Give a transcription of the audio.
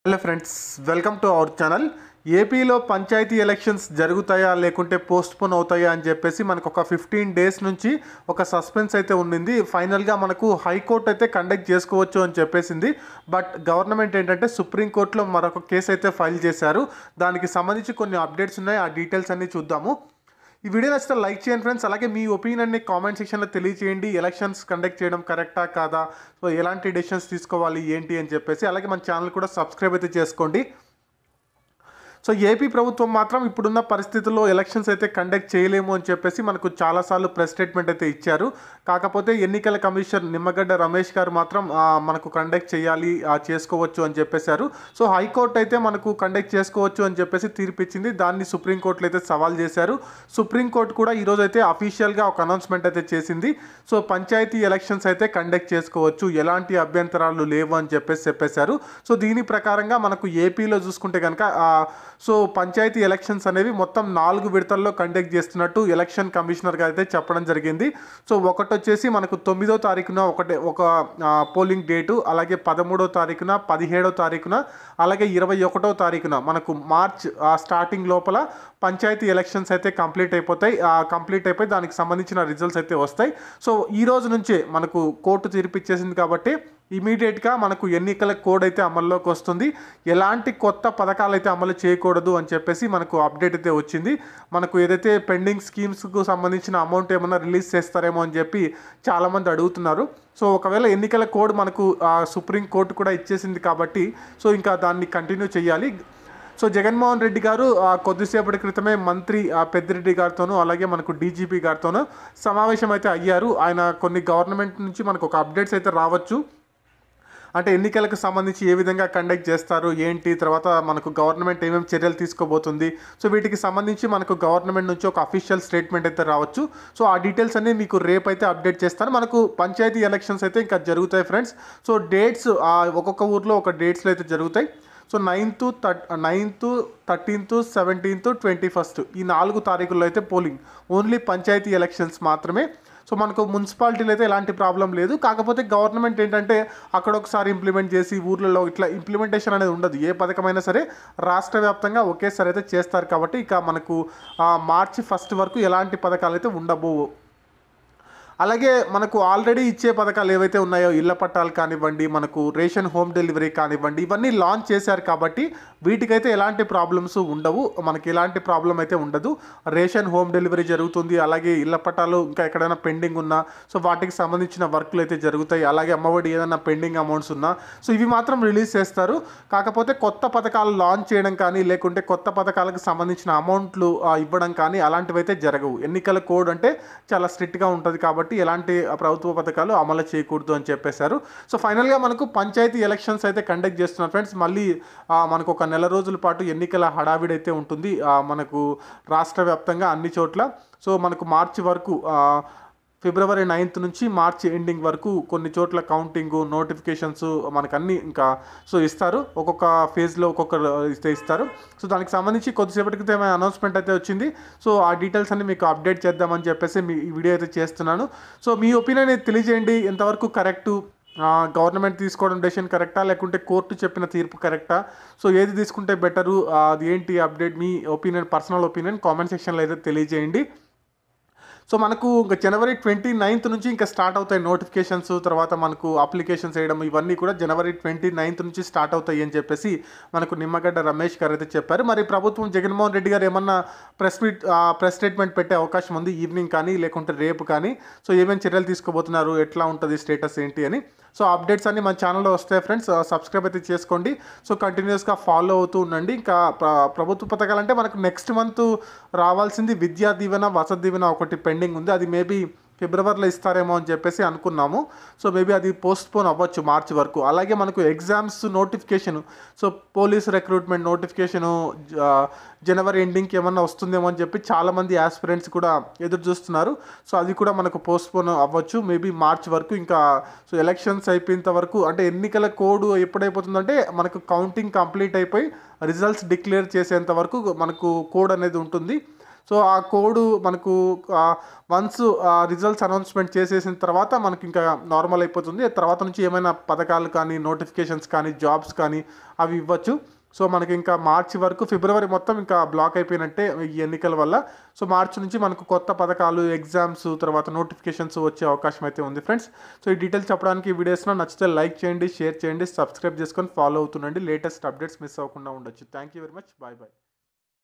hello friends welcome to our channel ఏపీలో panchayat elections జరుగుతాయా లేకుంటే పోస్ట్ పోన్ అవుతాయా అని చెప్పేసి మనకు ఒక ఫిఫ్టీన్ డేస్ నుంచి ఒక సస్పెన్స్ అయితే ఉండింది ఫైనల్గా మనకు హైకోర్టు అయితే కండక్ట్ చేసుకోవచ్చు అని చెప్పేసింది బట్ గవర్నమెంట్ ఏంటంటే సుప్రీంకోర్టులో మరొక కేసు అయితే ఫైల్ చేశారు దానికి సంబంధించి కొన్ని అప్డేట్స్ ఉన్నాయి ఆ డీటెయిల్స్ అన్ని చూద్దాము ఈ వీడియో నచ్చితే లైక్ చేయండి ఫ్రెండ్స్ అలాగే మీ ఒపీనియన్ని కామెంట్ సెక్షన్లో తెలియచేయండి ఎలక్షన్స్ కండక్ట్ చేయడం కరెక్టా కాదా సో ఎలాంటి డెసిషన్స్ తీసుకోవాలి ఏంటి అని చెప్పేసి అలాగే మన ఛానల్ కూడా సబ్స్క్రైబ్ అయితే చేసుకోండి సో ఏపీ ప్రభుత్వం మాత్రం ఇప్పుడున్న పరిస్థితుల్లో ఎలక్షన్స్ అయితే కండక్ట్ చేయలేము అని చెప్పేసి మనకు చాలాసార్లు ప్రెస్ స్టేట్మెంట్ అయితే ఇచ్చారు కాకపోతే ఎన్నికల కమిషన్ నిమ్మగడ్డ రమేష్ గారు మాత్రం ఆ, మనకు కండక్ట్ చేయాలి ఆ, చేసుకోవచ్చు అని చెప్పేశారు సో హైకోర్టు అయితే మనకు కండక్ట్ చేసుకోవచ్చు అని చెప్పేసి తీర్పు ఇచ్చింది దాన్ని సుప్రీంకోర్టులో అయితే సవాల్ చేశారు సుప్రీంకోర్టు కూడా ఈరోజు అయితే అఫీషియల్గా ఒక అనౌన్స్మెంట్ అయితే చేసింది సో పంచాయతీ ఎలక్షన్స్ అయితే కండక్ట్ చేసుకోవచ్చు ఎలాంటి అభ్యంతరాలు లేవు అని చెప్పేసి చెప్పేశారు సో దీని ప్రకారంగా మనకు ఏపీలో చూసుకుంటే కనుక సో పంచాయతీ ఎలక్షన్స్ అనేవి మొత్తం నాలుగు విడతల్లో కండక్ట్ చేస్తున్నట్టు ఎలక్షన్ కమిషనర్ గారు అయితే చెప్పడం జరిగింది సో ఒకటి వచ్చేసి మనకు తొమ్మిదో తారీఖున ఒకటే ఒక ఆ, పోలింగ్ డేటు అలాగే పదమూడో తారీఖున పదిహేడో తారీఖున అలాగే ఇరవై ఒకటో తారీఖున మనకు మార్చ్ ఆ, స్టార్టింగ్ లోపల పంచాయతీ ఎలక్షన్స్ అయితే కంప్లీట్ అయిపోతాయి ఆ, కంప్లీట్ అయిపోయి దానికి సంబంధించిన రిజల్ట్స్ అయితే వస్తాయి సో ఈ రోజు నుంచే మనకు కోర్టు తీర్పు ఇచ్చేసింది కాబట్టి ఇమీడియట్గా మనకు ఎన్నికల కోడ్ అయితే అమల్లోకి వస్తుంది ఎలాంటి కొత్త పథకాలు అయితే అమలు చేయకూడదు అని చెప్పేసి మనకు అప్డేట్ అయితే వచ్చింది మనకు ఏదైతే పెండింగ్ స్కీమ్స్కు సంబంధించిన అమౌంట్ ఏమన్నా రిలీజ్ చేస్తారేమో అని చెప్పి చాలామంది అడుగుతున్నారు సో ఒకవేళ ఎన్నికల కోడ్ మనకు ఆ, సుప్రీం కోర్టు కూడా ఇచ్చేసింది కాబట్టి సో ఇంకా దాన్ని కంటిన్యూ చేయాలి సో జగన్మోహన్ రెడ్డి గారు ఆ, కొద్దిసేపటి క్రితమే మంత్రి ఆ, పెద్దిరెడ్డి గారితోనూ అలాగే మనకు డీజీపీ గారితోనూ సమావేశం అయితే అయ్యారు ఆయన కొన్ని గవర్నమెంట్ నుంచి మనకు ఒక అప్డేట్స్ అయితే రావచ్చు అంటే ఎన్నికలకు సంబంధించి ఏ విధంగా కండక్ట్ చేస్తారు ఏంటి తర్వాత మనకు గవర్నమెంట్ ఏమేమి చర్యలు తీసుకోబోతుంది సో వీటికి సంబంధించి మనకు గవర్నమెంట్ నుంచి ఒక అఫీషియల్ స్టేట్మెంట్ అయితే రావచ్చు సో ఆ డీటెయిల్స్ అన్ని మీకు రేపు అయితే అప్డేట్ చేస్తాను మనకు పంచాయతీ ఎలక్షన్స్ అయితే ఇంకా జరుగుతాయి ఫ్రెండ్స్ సో డేట్స్ ఒక్కొక్క ఊర్లో ఒక డేట్స్లో అయితే జరుగుతాయి so ninth third ninth thirteenth seventeenth twenty first ఈ నాలుగు తారీఖుల్లో అయితే పోలింగ్ ఓన్లీ పంచాయతీ ఎలక్షన్స్ మాత్రమే సో మనకు మున్సిపాలిటీలో అయితే ఎలాంటి ప్రాబ్లం లేదు కాకపోతే గవర్నమెంట్ ఏంటంటే అక్కడ ఒకసారి ఇంప్లిమెంట్ చేసి ఊర్లలో ఇట్లా ఇంప్లిమెంటేషన్ అనేది ఉండదు ఏ పథకమైనా సరే రాష్ట్ర వ్యాప్తంగా ఒకేసారి అయితే చేస్తారు కాబట్టి ఇక మనకు ఆ, మార్చి ఫస్ట్ వరకు ఎలాంటి పథకాలు అయితే ఉండబోవు అలాగే మనకు ఆల్రెడీ ఇచ్చే పథకాలు ఏవైతే ఉన్నాయో ఇళ్ల పట్టాలు కానివ్వండి మనకు రేషన్ హోమ్ డెలివరీ కానివ్వండి ఇవన్నీ లాంచ్ చేశారు కాబట్టి వీటికైతే ఎలాంటి ప్రాబ్లమ్స్ ఉండవు మనకి ఎలాంటి ప్రాబ్లం అయితే ఉండదు రేషన్ హోమ్ డెలివరీ జరుగుతుంది అలాగే ఇళ్ల పట్టాలు ఇంకా ఎక్కడైనా పెండింగ్ ఉన్నా సో వాటికి సంబంధించిన వర్క్లు అయితే జరుగుతాయి అలాగే అమ్మఒడి ఏదైనా పెండింగ్ అమౌంట్స్ ఉన్నా సో ఇవి మాత్రం రిలీజ్ చేస్తారు కాకపోతే కొత్త పథకాలు లాంచ్ చేయడం కానీ లేకుంటే కొత్త పథకాలకు సంబంధించిన అమౌంట్లు ఆ, ఇవ్వడం కానీ అలాంటివి అయితే జరగవు ఎన్నికల కోడ్ అంటే చాలా స్ట్రిక్ట్గా ఉంటుంది కాబట్టి ఎలాంటి ఆ, ప్రభుత్వ పథకాలు అమలు చేయకూడదు అని చెప్పేశారు సో ఫైనల్గా మనకు పంచాయతీ ఎలక్షన్స్ అయితే కండక్ట్ చేస్తున్నారు ఫ్రెండ్స్ మళ్ళీ ఆ, మనకు ఒక నెల రోజుల పాటు ఎన్నికల హడావిడి అయితే ఉంటుంది ఆ, మనకు రాష్ట్ర వ్యాప్తంగా అన్ని చోట్ల సో మనకు మార్చి వరకు ఆ, ఫిబ్రవరి నైన్త్ నుంచి మార్చి ఎండింగ్ వరకు కొన్ని చోట్ల కౌంటింగ్ నోటిఫికేషన్స్ మనకు అన్ని ఇంకా సో ఇస్తారు ఒక్కొక్క ఫేజ్లో ఒక్కొక్క ఇస్తే ఇస్తారు సో దానికి సంబంధించి కొద్దిసేపటి క్రితం అనౌన్స్మెంట్ అయితే వచ్చింది సో ఆ డీటెయిల్స్ అన్ని మీకు అప్డేట్ చేద్దామని చెప్పేసి మీ ఈ వీడియో అయితే చేస్తున్నాను సో మీ ఒపీనియన్ తెలియజేయండి ఎంతవరకు కరెక్టు గవర్నమెంట్ తీసుకోవడం డెసిషన్ కరెక్టా లేకుంటే కోర్టు చెప్పిన తీర్పు కరెక్టా సో ఏది తీసుకుంటే బెటరు అది ఏంటి అప్డేట్ మీ ఒపీనియన్ పర్సనల్ ఒపీనియన్ కామెంట్ సెక్షన్లో అయితే తెలియజేయండి సో మనకు ఇంకా జనవరి ట్వంటీ నైన్త్ నుంచి ఇంకా స్టార్ట్ అవుతాయి నోటిఫికేషన్స్ తర్వాత మనకు అప్లికేషన్స్ వేయడం ఇవన్నీ కూడా జనవరి ట్వంటీ నైన్త్ నుంచి స్టార్ట్ అవుతాయి అని చెప్పేసి మనకు నిమ్మగడ్డ రమేష్ గారు అయితే చెప్పారు మరి ప్రభుత్వం జగన్మోహన్ రెడ్డి గారు ఏమన్నా ప్రెస్ మీట్ ప్రెస్ స్టేట్మెంట్ పెట్టే అవకాశం ఉంది ఈవినింగ్ కానీ లేకుంటే రేపు కానీ సో ఏమేమి చర్యలు తీసుకోబోతున్నారు ఎట్లా ఉంటుంది స్టేటస్ ఏంటి అని సో అప్డేట్స్ అన్ని మన ఛానల్లో వస్తాయి ఫ్రెండ్స్ సబ్స్క్రైబ్ అయితే చేసుకోండి సో కంటిన్యూస్గా ఫాలో అవుతూ ఉండండి ఇంకా ప్ర- ప్రభుత్వ పథకాలు అంటే మనకు నెక్స్ట్ మంత్ రావాల్సింది విద్యా దీవెన వసతి దీవెన ఒకటి పెండింగ్ ఉంది అది మేబీ ఫిబ్రవరిలో ఇస్తారేమో అని చెప్పేసి అనుకున్నాము సో మేబీ అది పోస్ట్ పోన్ అవ్వచ్చు మార్చి వరకు అలాగే మనకు exams notification so police recruitment notification జనవరి ఎండింగ్కి ఏమన్నా వస్తుందేమో అని చెప్పి చాలామంది ఆస్పిరెంట్స్ కూడా ఎదురు చూస్తున్నారు సో అది కూడా మనకు పోస్ట్ పోన్ అవ్వచ్చు మేబీ మార్చ్ వరకు ఇంకా సో ఎలక్షన్స్ అయిపోయేంత వరకు అంటే ఎన్నికల కోడ్ ఎప్పుడైపోతుందంటే మనకు కౌంటింగ్ కంప్లీట్ అయిపోయి రిజల్ట్స్ డిక్లేర్ చేసేంత వరకు మనకు కోడ్ అనేది ఉంటుంది సో ఆ కోడ్ మనకు వన్స్ రిజల్ట్స్ అనౌన్స్మెంట్ చేసేసిన తర్వాత మనకి ఇంకా నార్మల్ అయిపోతుంది తర్వాత నుంచి ఏమైనా పథకాలు కానీ నోటిఫికేషన్స్ కానీ జాబ్స్ కానీ అవి ఇవ్వచ్చు సో మనకి ఇంకా మార్చి వరకు ఫిబ్రవరి మొత్తం ఇంకా బ్లాక్ అయిపోయినట్టే ఈ ఎన్నికల వల్ల సో మార్చి నుంచి మనకు కొత్త పథకాలు ఎగ్జామ్స్ తర్వాత నోటిఫికేషన్స్ వచ్చే అవకాశం అయితే ఉంది ఫ్రెండ్స్ సో ఈ డీటెయిల్స్ చెప్పడానికి ఈ వీడియోస్లో నచ్చితే లైక్ చేయండి షేర్ చేయండి సబ్స్క్రైబ్ చేసుకొని ఫాలో అవుతుండండి లేటెస్ట్ అప్డేట్స్ మిస్ అవ్వకుండా ఉండొచ్చు thank you very much bye bye